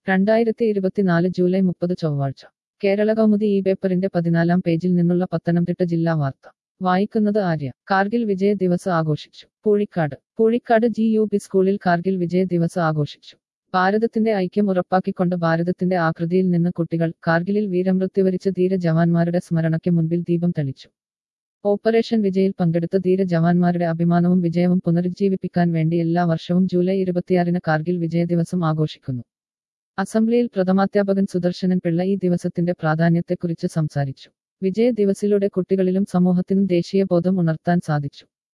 രണ്ടായിരത്തി ഇരുപത്തിനാല് ജൂലൈ മുപ്പത് ചൊവ്വാഴ്ച കേരള കൗമുദി ഈ പേപ്പറിന്റെ പതിനാലാം പേജിൽ നിന്നുള്ള പത്തനംതിട്ട ജില്ലാ വാർത്ത വായിക്കുന്നത് ആര്യ കാർഗിൽ വിജയ ദിവസ് ആഘോഷിച്ചു Poozhikkad Poozhikkad G U P സ്കൂളിൽ കാർഗിൽ വിജയ ദിവസ് ആഘോഷിച്ചു ഭാരതത്തിന്റെ ഐക്യം ഉറപ്പാക്കിക്കൊണ്ട് ഭാരതത്തിന്റെ ആകൃതിയിൽ നിന്ന് കുട്ടികൾ കാർഗിലിൽ വീരമൃത്യുവരിച്ച ധീര ജവാന്മാരുടെ സ്മരണയ്ക്ക് മുൻപിൽ ദീപം തെളിച്ചു ഓപ്പറേഷൻ വിജയിൽ പങ്കെടുത്ത ധീര ജവാന്മാരുടെ അഭിമാനവും വിജയവും പുനരുജ്ജീവിപ്പിക്കാൻ വേണ്ടി എല്ലാ വർഷവും ജൂലൈ ഇരുപത്തിയാറിന് കാർഗിൽ വിജയ ദിവസം ആഘോഷിക്കുന്നു അസംബ്ലിയിൽ പ്രഥമാധ്യാപകൻ സുദർശനൻ പിള്ള ഈ ദിവസത്തിന്റെ പ്രാധാന്യത്തെക്കുറിച്ച് സംസാരിച്ചു വിജയ ദിവസിലൂടെ കുട്ടികളിലും സമൂഹത്തിനും ദേശീയ ബോധം ഉണർത്താൻ സാധിച്ചു